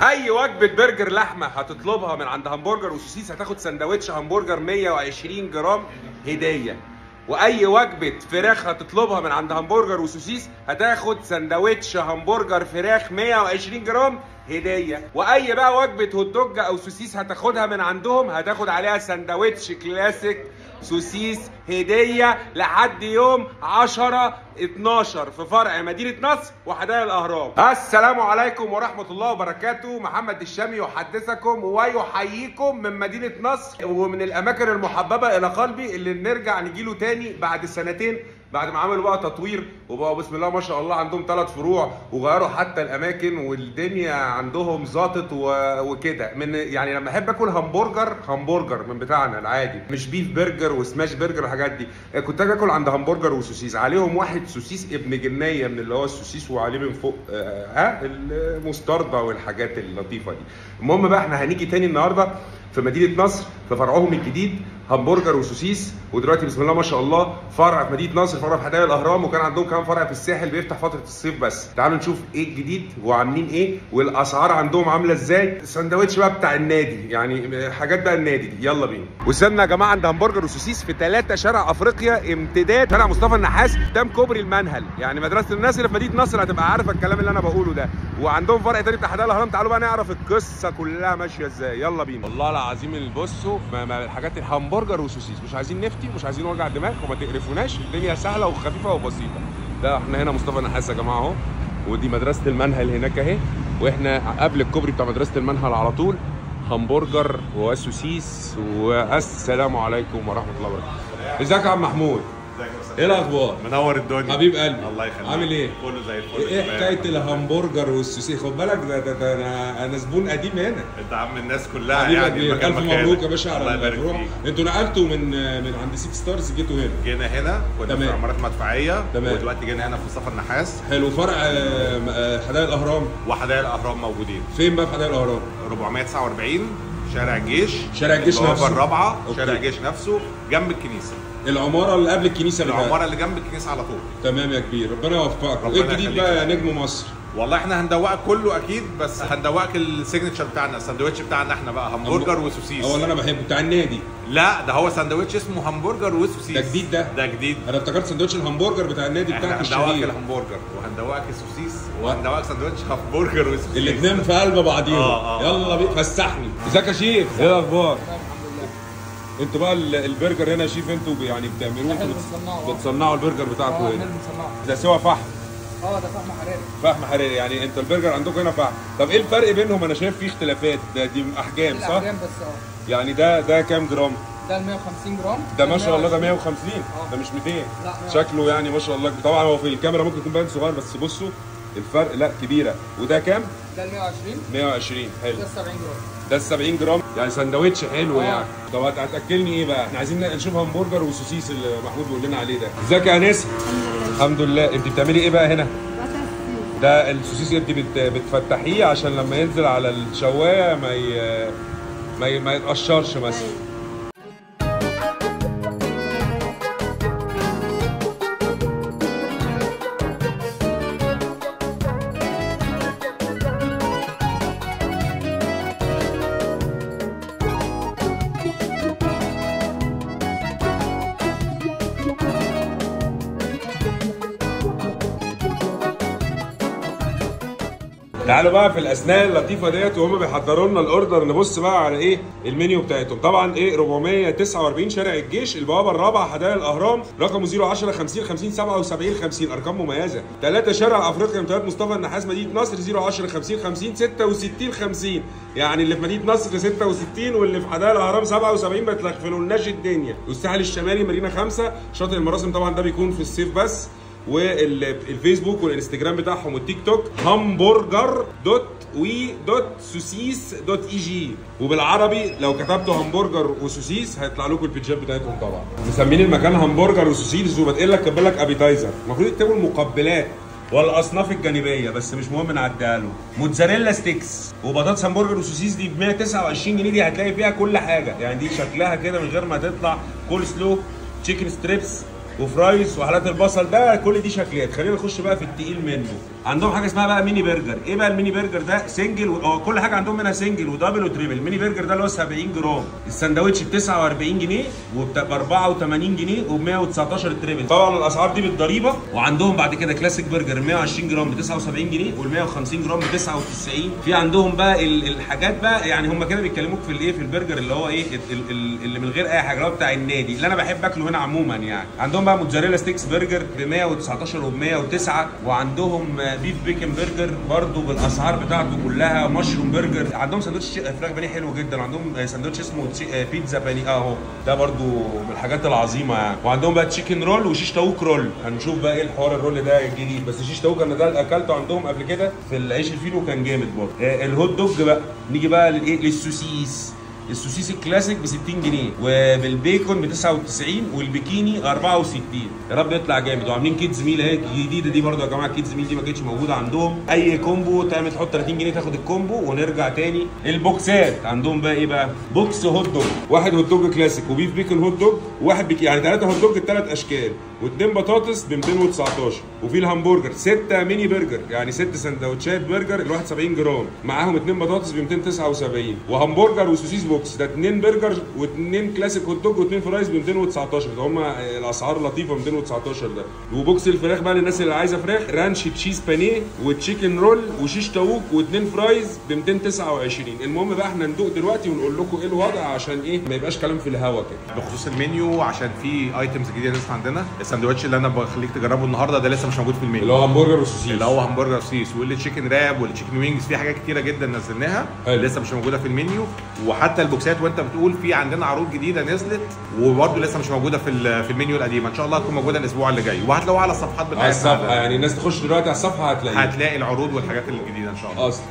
اي وجبه برجر لحمه هتطلبها من عند همبرجر وسوسيس هتاخد سندوتش همبرجر 120 جرام هديه واي وجبه فراخ هتطلبها من عند همبرجر وسوسيس هتاخد سندوتش همبرجر فراخ 120 جرام هديه واي بقى وجبه هوت دوج او سوسيس هتاخدها من عندهم هتاخد عليها سندوتش كلاسيك سوسيس هديه لحد يوم 10 12 في فرع مدينه نصر وحدائق الاهرام السلام عليكم ورحمه الله وبركاته محمد الشامي يحدثكم ويحييكم من مدينه نصر ومن الاماكن المحببه الى قلبي اللي نرجع نجيله تاني بعد سنتين بعد ما عملوا بقى تطوير وبقوا بسم الله ما شاء الله عندهم ثلاث فروع وغيروا حتى الاماكن والدنيا عندهم ظابط و- وكده من يعني لما احب اكل همبرجر همبرجر من بتاعنا العادي مش بيف برجر وسماش برجر والحاجات دي كنت اجي اكل عند همبرجر وسوسيس عليهم واحد سوسيس ابن جنيه من اللي هو السوسيس وعليه من فوق آه، ها المستردة والحاجات اللطيفه دي المهم بقى احنا هنيجي تاني النهارده في مدينه نصر في فرعهم الجديد همبرجر وسوسيس ودلوقتي بسم الله ما شاء الله فرع في مدينه نصر فرع في حدائق الاهرام وكان عندهم كمان فرع في الساحل بيفتح فتره الصيف بس تعالوا نشوف ايه الجديد وعاملين ايه والاسعار عندهم عامله ازاي السندوتش بقى بتاع النادي يعني حاجات بقى النادي دي يلا بينا وصلنا يا جماعه عند همبرجر وسوسيس في ثلاثة شارع افريقيا امتداد شارع مصطفى النحاس قدام كوبري المنهل يعني مدرسه الناس اللي في مدينه نصر هتبقى عارفه الكلام اللي انا بقوله ده وعندهم فرع تاني بتاع حدائق الاهرام تعالوا بقى نعرف القصه كلها ماشيه ازاي يلا بينا والله العظيم بصوا ما- ما الحاجات الهمبرجر وسوسيس مش عايزين نفتي مش عايزين وجع دماغ وما تقرفوناش الدنيا سهله وخفيفه وبسيطه ده احنا هنا مصطفى النحاس يا جماعه اهو ودي مدرسه المنهل هناك اهي واحنا قبل الكوبري بتاع مدرسه المنهل على طول همبرجر وسوسيس والسلام عليكم ورحمه الله وبركاته ازيك يا عم محمود ازيك يا أستاذ؟ ايه الاخبار منور الدنيا حبيب قلبي الله يخليك عامل ايه كله زي الفل ايه تمام. حكايه الهمبرجر والسوسيس خد بالك ده, ده, ده انا انا زبون قديم هنا انت عم الناس كلها حبيبي يعني كبير مكان الف مكانك. مبروك يا باشا الله على يبارك الفروع فيك. انتوا نقلتوا من من عند سيتي ستارز جيتوا هنا جينا هنا كنا تمام. في عمارات مدفعيه تمام. ودلوقتي جينا هنا في مصطفى النحاس حلو فرع آه، آه، حدائق الاهرام وحدائق الاهرام موجودين فين بقى في حدائق الاهرام 449 شارع الجيش شارع الجيش البوابة نفسه. الرابعه أوكي. شارع الجيش نفسه جنب الكنيسه العماره اللي قبل الكنيسه اللي العماره اللي جنب الكنيسه على طول تمام يا كبير ربنا يوفقك ربنا ايه الجديد يخليك. بقى يا نجم مصر والله احنا هندوقك كله اكيد بس هندوقك السيجنتشر بتاعنا الساندوتش بتاعنا احنا بقى همبرجر وسوسيس هو اللي انا بحبه بتاع النادي لا ده هو ساندوتش اسمه همبرجر وسوسيس ده جديد ده؟ ده جديد انا افتكرت سندوتش الهمبرجر بتاع النادي احنا بتاعك هندوقك الشهير الهمبرجر وهندوقك السوسيس وهندوقك ساندوتش همبرجر وسوسيس الاثنين في قلب بعضيهم آه، آه. يلا بينا فسحني ازيك يا شيف ايه الاخبار انتوا بقى ال- البرجر هنا يا شيف انتوا ب- يعني بتعملوه انتوا احنا بت- بنصنعه. بتصنعوا البرجر بتاعكم اه هنا احنا اللي بنصنعه ده سوا فحم اه ده فحم حراري فحم حراري يعني انت البرجر عندكم هنا فحم طب ايه الفرق بينهم انا شايف فيه اختلافات ده دي احجام صح الاحجام بس اه يعني ده ده كام جرام ده ال 150 جرام ده ما شاء الله ده 120. 150 ده مش 200 لا، 120. شكله يعني ما شاء الله طبعا هو في الكاميرا ممكن يكون باين صغير بس بصوا الفرق لا كبيره وده كام ده ال 120 120 حلو ده ال 70 جرام ده ال 70 جرام يعني سندوتش حلو آه. يعني طب هت- هتاكلني ايه بقى؟ احنا عايزين نشوف همبرجر وسوسيس اللي محمود بيقول لنا عليه ده ازيك يا انسه؟ الحمد لله انت بتعملي ايه بقى هنا؟ ده السوسيس انت بت... بتفتحيه عشان لما ينزل على الشوايه ما ي... ما, ي... ما يتقشرش مثلا تعالوا بقى في الاثناء اللطيفه ديت وهم بيحضروا لنا الاوردر نبص بقى على ايه المنيو بتاعتهم طبعا ايه 449 شارع الجيش البوابه الرابعه حدائق الاهرام رقمه 010 50 50 77 50 ارقام مميزه ثلاثه شارع افريقيا امتداد مصطفى النحاس مدينه نصر 010 50 50 66 50 يعني اللي في مدينه نصر 66 واللي في حدائق الاهرام 77 ما تلغفلولناش الدنيا والساحل الشمالي مدينه 5 شاطئ المراسم طبعا ده بيكون في الصيف بس والفيسبوك والانستجرام بتاعهم والتيك توك همبرجر دوت وي دوت سوسيس دوت اي جي وبالعربي لو كتبتوا همبرجر وسوسيس هيطلع لكم البيتجات بتاعتهم طبعا مسمين المكان همبرجر وسوسيس وبتقول لك كاتب لك ابيتايزر المفروض يكتبوا المقبلات والاصناف الجانبيه بس مش مهم نعديها له موتزاريلا ستيكس وبطاطس همبرجر وسوسيس دي ب 129 جنيه دي هتلاقي فيها كل حاجه يعني دي شكلها كده من غير ما تطلع كول سلو تشيكن ستريبس وفرايز وحالات البصل ده كل دي شكليات خلينا نخش بقى في التقيل منه عندهم حاجه اسمها بقى ميني برجر ايه بقى الميني برجر ده سنجل و... هو كل حاجه عندهم منها سنجل ودبل وتريبل الميني برجر ده اللي هو 70 جرام الساندوتش ب 49 جنيه وب 84 جنيه وب 119 التريبل طبعا الاسعار دي بالضريبه وعندهم بعد كده كلاسيك برجر 120 جرام ب 79 جنيه وال 150 جرام ب 99 في عندهم بقى ال- الحاجات بقى يعني هم كده بيتكلموك في الايه في البرجر اللي هو ايه ال- ال- ال- اللي من غير اي حاجه اللي هو بتاع النادي اللي انا بحب اكله هنا عموما يعني عندهم بقى موتزاريلا ستيكس برجر ب 119 وب 109 وعندهم آه، بيف بيكن برجر برضو بالاسعار بتاعته كلها مشروم برجر عندهم ساندوتش فراخ بانيه حلو جدا وعندهم آه، ساندوتش اسمه تشي- آه، بيتزا بانيه اهو ده برضو من الحاجات العظيمه يعني وعندهم بقى تشيكن رول وشيش تاوك رول هنشوف بقى ايه الحوار الرول ده الجديد بس شيش تاوك انا ده اللي اكلته عندهم قبل كده في العيش الفينو كان جامد برضه آه، الهوت دوج بقى نيجي بقى للايه للسوسيس السوسيس الكلاسيك ب 60 جنيه وبالبيكون ب 99 والبيكيني 64 يا رب يطلع جامد وعاملين كيدز ميل اهي جديده دي برضه يا جماعه كيدز ميل دي ما كانتش موجوده عندهم اي كومبو تعمل تحط 30 جنيه تاخد الكومبو ونرجع تاني البوكسات عندهم بقى ايه بقى بوكس هوت دوج واحد هوت دوج كلاسيك وبيف بيكون هوت دوج وواحد بيك يعني ثلاثه هوت دوج الثلاث اشكال واثنين بطاطس ب 219 وفي الهمبرجر سته ميني برجر يعني ست سندوتشات برجر الواحد 70 جرام معاهم اثنين بطاطس ب 279 وهمبرجر وسوسيس بوكس ده اثنين برجر واثنين كلاسيك هوت دوج واثنين فرايز ب 219 ده هم الاسعار لطيفه 219 ده وبوكس الفراخ بقى للناس اللي عايزه فراخ رانش تشيز بانيه وتشيكن رول وشيش تاوك واثنين فرايز ب 229 المهم بقى احنا ندوق دلوقتي ونقول لكم ايه الوضع عشان ايه ما يبقاش كلام في الهوا كده بخصوص المنيو عشان في ايتمز جديده لسه عندنا الساندوتش اللي انا بخليك تجربه النهارده ده لسه مش موجود في المنيو اللي هو همبرجر وسوسيس اللي هو همبرجر سيس واللي تشيكن راب واللي تشيكن وينجز في حاجات كتيره جدا نزلناها حلو. لسه مش موجوده في المنيو وحتى البوكسات وانت بتقول في عندنا عروض جديده نزلت وبرده لسه مش موجوده في ال- في المنيو القديم ان شاء الله هتكون موجوده الاسبوع اللي جاي وهتلاقوها على الصفحات بتاعتنا على الصفحه على- يعني الناس تخش دلوقتي على الصفحه هتلاقيها هتلاقي العروض والحاجات الجديده ان شاء الله اصلي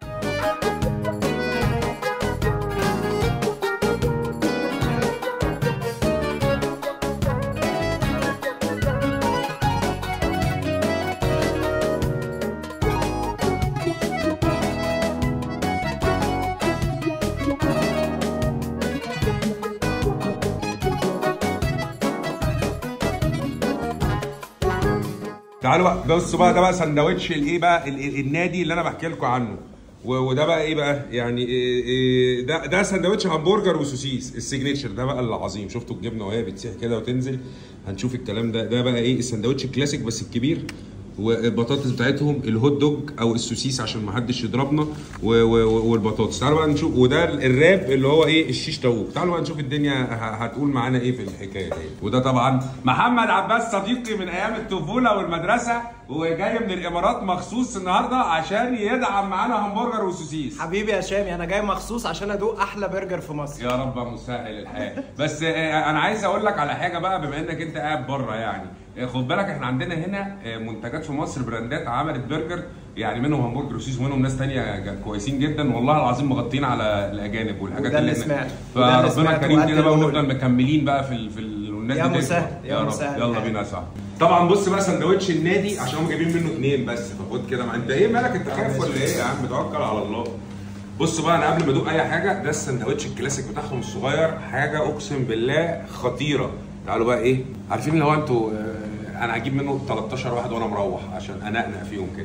تعالوا بقى بصوا بقى ده بقى سندوتش الايه بقى ال- ال- النادي اللي انا بحكي لكم عنه و- وده بقى ايه بقى يعني إيه إيه ده ده سندوتش همبرجر وسوسيس السيجنتشر ده بقى العظيم شفتوا الجبنه وهي بتسيح كده وتنزل هنشوف الكلام ده ده بقى ايه السندوتش الكلاسيك بس الكبير والبطاطس بتاعتهم الهوت دوج او السوسيس عشان ما حدش يضربنا و- و- والبطاطس تعالوا بقى نشوف وده الراب اللي هو ايه الشيش تاوك تعالوا بقى نشوف الدنيا ه- هتقول معانا ايه في الحكايه دي وده طبعا محمد عباس صديقي من ايام الطفوله والمدرسه وجاي من الامارات مخصوص النهارده عشان يدعم معانا همبرجر وسوسيس حبيبي يا شامي انا جاي مخصوص عشان ادوق احلى برجر في مصر يا رب مسهل الحال بس آه، انا عايز اقول لك على حاجه بقى بما انك انت قاعد بره يعني آه، خد بالك احنا عندنا هنا آه، منتجات في مصر براندات عملت برجر يعني منهم همبرجر وسيس ومنهم ناس تانية جا- كويسين جدا والله العظيم مغطين على الاجانب والحاجات وده اللي هنا. سمعته. وده اللي فربنا سمعته كريم وقد كده بقى القول. ونفضل مكملين بقى في ال في ال والناس يا دي تكبر. مسهل، يا رب. مسهل يلا الحال. بينا يا صاحبي طبعا بص بقى سندوتش النادي عشان هم جايبين منه اثنين بس فخد كده مع انت ايه مالك انت خايف ولا ايه يا عم توكل على الله بص بقى انا قبل ما ادوق اي حاجه ده السندوتش الكلاسيك بتاعهم الصغير حاجه اقسم بالله خطيره تعالوا بقى ايه عارفين اللي هو انتوا آه، انا هجيب منه 13 واحد وانا مروح عشان انقنق فيهم كده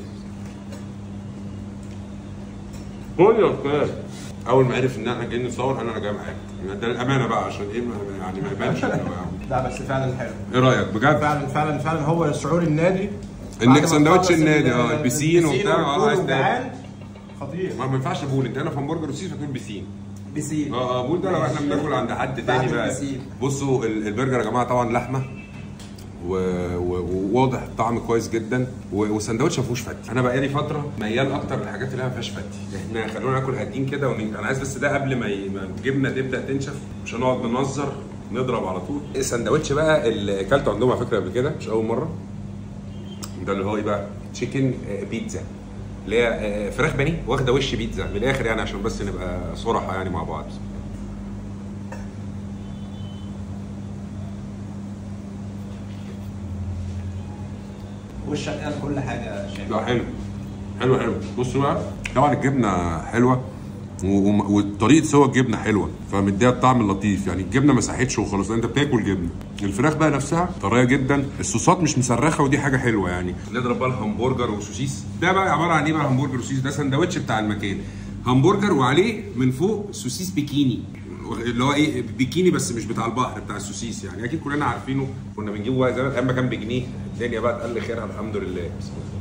قول يا استاذ اول ما عرف ان احنا جايين نصور انا انا جاي معاك ده الامانه بقى عشان ايه ما- يعني ما يبانش إنه- لا بس فعلا حلو ايه رايك بجد فعلا فعلا فعلا هو شعور النادي انك بعد ما سندوتش تخلص النادي، ال- اه، البسين وبتاع، اه، والبول عايز والجعان. خطير ما ما ينفعش بول انت هنا في همبرجر وسيس هتقول بسين بسين اه اه بول ده لو احنا بناكل عند حد تاني بعد بقى البسين. بصوا ال- البرجر يا جماعه طبعا لحمه و- و- وواضح الطعم كويس جدا و- والسندوتش ما فيهوش فتي انا بقالي فتره ميال اكتر للحاجات اللي ما فيهاش فتي احنا خلونا ناكل هادين كده ون... انا عايز بس ده قبل ما, ي... ما الجبنه تبدا تنشف مش هنقعد ننظر نضرب على طول السندوتش بقى اللي اكلته عندهم على فكره قبل كده مش اول مره ده اللي هو ايه بقى تشيكن بيتزا اللي هي آه، فراخ بانيه واخده وش بيتزا من الاخر يعني عشان بس نبقى صراحه يعني مع بعض والشغال كل حاجه يا شامي لا حلو حلو حلو بصوا بقى طبعا الجبنه حلوه و- وم- وطريقه سوا الجبنه حلوه فمديها الطعم اللطيف يعني الجبنه ما ساحتش وخلاص انت بتاكل جبنه الفراخ بقى نفسها طريه جدا الصوصات مش مسرخه ودي حاجه حلوه يعني نضرب بقى الهمبرجر وسوسيس ده بقى عباره عن ايه بقى همبرجر وسوسيس ده سندوتش بتاع المكان همبرجر وعليه من فوق سوسيس بيكيني اللي هو ايه بيكيني بس مش بتاع البحر بتاع السوسيس يعني اكيد كلنا عارفينه كنا بنجيبه بقى زمان ايام ما كان بجنيه الدنيا بقى تقل خيرها الحمد لله بسم الله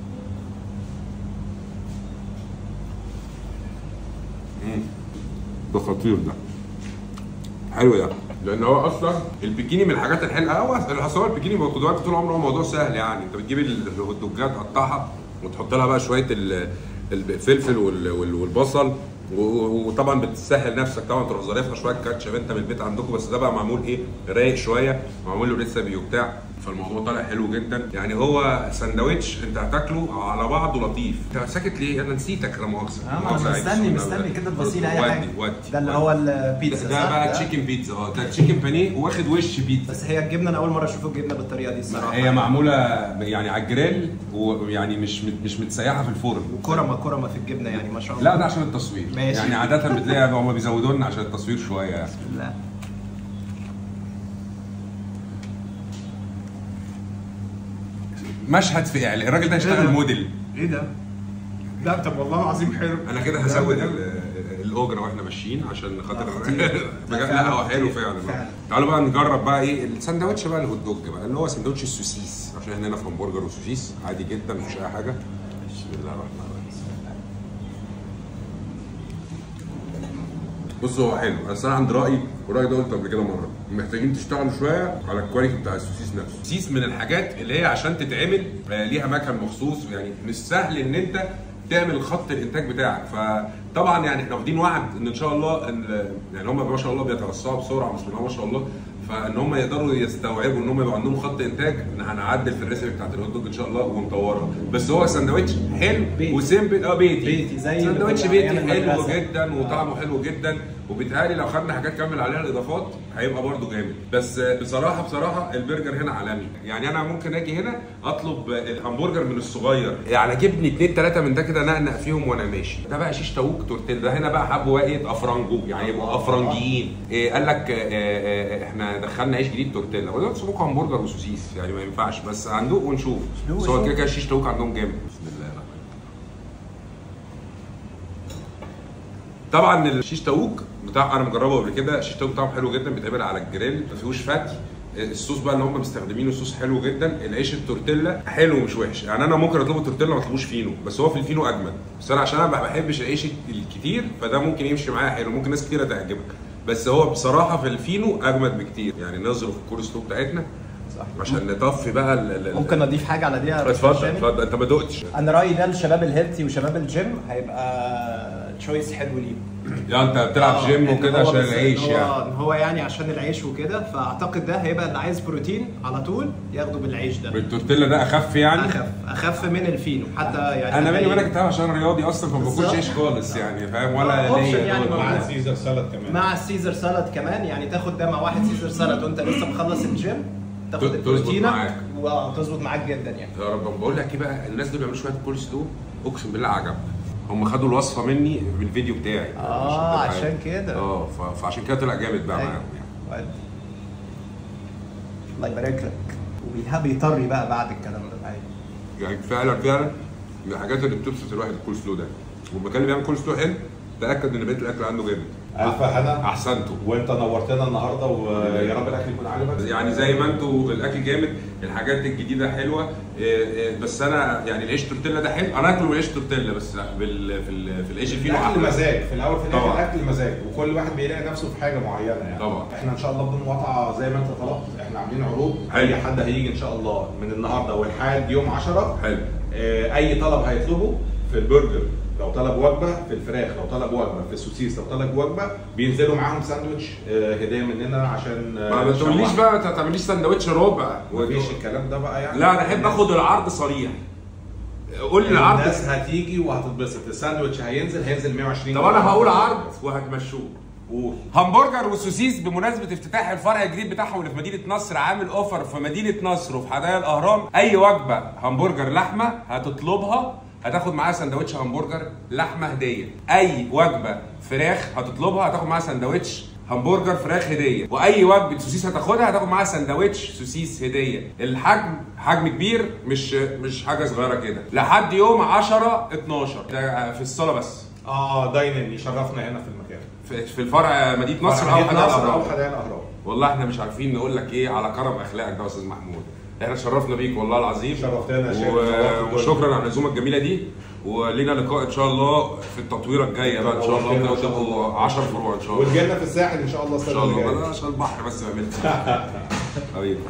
مم. ده خطير ده حلو ده لان هو اصلا البيكيني من الحاجات الحلوه هو اصل هو البيكيني بياخد وقت طول عمره هو موضوع سهل يعني انت بتجيب الهوت دوجات تقطعها وتحط لها بقى شويه ال- الفلفل وال- وال- والبصل و- و- وطبعا بتسهل نفسك طبعا تروح ظريفها شويه كاتشب انت من البيت عندكم بس ده بقى معمول ايه رايق شويه معمول له ريسبي وبتاع فالموضوع طالع حلو جدا يعني هو سندوتش انت هتاكله على بعضه لطيف انت ساكت ليه انا نسيتك لا مؤاخذه اه ما مؤاخذة أنا عيب. مستني بسم مستني الله. كده تبصيلي اي ودي- حاجه ودي ده اللي ودي. هو البيتزا ده صح؟ بقى تشيكن بيتزا اه ده تشيكن بانيه واخد وش بيتزا بس هي الجبنه انا اول مره اشوف الجبنه بالطريقه دي الصراحه هي معموله يعني على الجريل ويعني مش مش متسيحه في الفرن كرمه كرمه في الجبنه يعني ما شاء الله لا ده عشان التصوير ماشي. يعني عاده بتلاقي هم بيزودوا لنا عشان التصوير شويه يعني لا مشهد في اعلان الراجل ده يشتغل ده؟ موديل ايه ده؟ لا طب والله العظيم حلو انا كده هزود ال- الاجره واحنا ماشيين عشان خاطر بجد لا هو حلو فعلا فعلا. تعالوا بقى نجرب بقى ايه الساندوتش بقى الهوت دوج بقى اللي هو ساندوتش السوسيس عشان احنا هنا في همبرجر وسوسيس عادي جدا مفيش اي حاجه بسم الله الرحمن الرحيم بص هو حلو بس انا عند رايي والراي ده قلت قبل كده مره محتاجين تشتغلوا شويه على الكواليتي بتاع السوسيس نفسه السوسيس من الحاجات اللي هي عشان تتعمل آه، ليها مكان مخصوص يعني مش سهل ان انت تعمل خط الانتاج بتاعك فطبعا يعني احنا واخدين وعد ان ان شاء الله ان يعني هم ما شاء الله بيتوسعوا بسرعه بسم الله ما شاء الله فان هم يقدروا يستوعبوا ان هم يبقى عندهم خط انتاج ان هنعدل في الريسبي بتاعت الهوت دوج ان شاء الله ونطورها بس هو ساندوتش حلو بيتي. وسيمبل اه بيتي بيتي، زي اللي ساندوتش كنا بيتي أيام حلو المدرسة. جدا وطعمه حلو جدا وبيتهيألي لو خدنا حاجات كامل عليها الاضافات هيبقى برده جامد بس بصراحه بصراحه البرجر هنا عالمي يعني انا ممكن اجي هنا اطلب الهمبرجر من الصغير يعني جبني اتنين تلاته من ده كده نقنق فيهم وانا ماشي ده بقى شيش تاوك تورتيل ده هنا بقى حبوا بقى ايه افرنجو يعني يبقوا افرنجيين إيه قال لك آه، آه، آه، احنا دخلنا عيش جديد تورتيلا وده سموك همبرجر وسوسيس يعني ما ينفعش بس هندوق ونشوف دوق بس هو وشوف. كده كده الشيش تاوك عندهم جامد بسم الله الرحمن الرحيم طبعا الشيش تاوك بتاع انا مجربه قبل كده الشيش تاوك بتاعهم حلو جدا بيتعمل على الجريل ما فيهوش فاتي الصوص بقى اللي هم مستخدمينه صوص حلو جدا العيش التورتيلا حلو مش وحش يعني انا ممكن اطلبه تورتيلا ما اطلبوش فينو بس هو في الفينو اجمد بس انا عشان انا ما بحبش العيش الكتير فده ممكن يمشي معايا حلو ممكن ناس كتيره تعجبك بس هو بصراحه في الفينو اجمد بكتير يعني نظرف الكول سلو بتاعتنا صح عشان نطفي بقى ال- ال- ال- ممكن اضيف حاجه على دي يا اتفضل أستاذ شامي؟ اتفضل انت ما دقتش انا رايي ده لشباب الهيلثي وشباب الجيم هيبقى تشويس حلو ليه يعني انت بتلعب آه، جيم إن وكده هو عشان بس- العيش إن هو- يعني إن هو يعني عشان العيش وكده فاعتقد ده هيبقى اللي عايز بروتين على طول ياخده بالعيش ده التورتيلا ده اخف يعني اخف اخف من الفينو حتى يعني انا بيني هتلاقي- وبينك تعرف عشان رياضي اصلا فما باكلش بالظبط. عيش خالص يعني فاهم ولا آه، option ليا يعني دول. مع مع السيزر سالاد كمان مع السيزر سالاد كمان يعني تاخد ده مع واحد سيزر سالاد وانت لسه مخلص الجيم تاخد تظبط البروتينك معاك. وتظبط معاك جدا يعني يا رب بقول لك ايه بقى الناس دول بيعملوا شويه كول سلو اقسم بالله عجب هم خدوا الوصفه مني بالفيديو بتاعي اه عشان تبقى عشان عارف. كده اه ف- فعشان كده طلع جامد بقى أيوة. معاهم يعني ودي. الله يبارك لك وبيها بيطري بقى بعد الكلام ده أيوة. يعني فعلا فعلا من الحاجات اللي بتبسط الواحد الكول سلو ده والمكان اللي بيعمل كول سلو حلو تاكد ان بقيه الاكل عنده جامد الف هنا احسنتوا وانت نورتنا النهارده ويا رب الاكل يكون عجبك يعني زي ما انتوا الاكل جامد الحاجات الجديده حلوه إيه إيه، بس انا يعني العيش تورتيلا ده حلو انا اكله بالعيش تورتيلا بس لا بال في ال- في العيش الفينو الاكل احلى مزاج في الاول في الاخر طبعا. الاكل مزاج وكل واحد بيلاقي نفسه في حاجه معينه يعني طبعا. احنا ان شاء الله بدون مقاطعه زي ما انت طلبت احنا عاملين عروض حلو. اي حد هيجي ان شاء الله من النهارده ولحد يوم 10 حلو آه، اي طلب هيطلبه في البرجر لو طلب وجبه في الفراخ لو طلب وجبه في السوسيس لو طلب وجبه بينزلوا معاهم ساندوتش آه، هديه مننا عشان آه، ما ما تقوليش نشوح. بقى ما تعمليش سندوتش ربع مفيش الكلام ده بقى يعني لا انا احب اخد العرض صريح قول لي العرض الناس هتيجي وهتتبسط الساندوتش هينزل هينزل 120 طب انا هقول عرض وهتمشوه قول همبرجر وسوسيس بمناسبه افتتاح الفرع الجديد بتاعهم اللي في مدينه نصر عامل اوفر في مدينه نصر وفي حدائق الاهرام اي وجبه همبرجر لحمه هتطلبها هتاخد معاها سندوتش همبرجر لحمه هديه اي وجبه فراخ هتطلبها هتاخد معاها سندوتش همبرجر فراخ هديه واي وجبه سوسيس هتاخدها هتاخد معاها سندوتش سوسيس هديه الحجم حجم كبير مش مش حاجه صغيره كده لحد يوم 10 12 ده في الصاله بس اه داينن يشرفنا هنا في المكان في في الفرع مدينه نصر او مدينة حدائق نصر الأهرام. او حدائق الاهرام والله احنا مش عارفين نقول لك ايه على كرم اخلاقك ده يا استاذ محمود احنا شرفنا بيك والله العظيم شرفتنا يا شيخ. و... شرفت وشكرا على العزومه الجميله دي ولينا لقاء ان شاء الله في التطويره الجايه بقى ان شاء الله إن كده شاء الله. تبقوا 10 فروع ان شاء الله وتجينا في الساحل ان شاء الله ان السنه شاء اللي الله جايه بلاش البحر بس ما عملتش حبيبي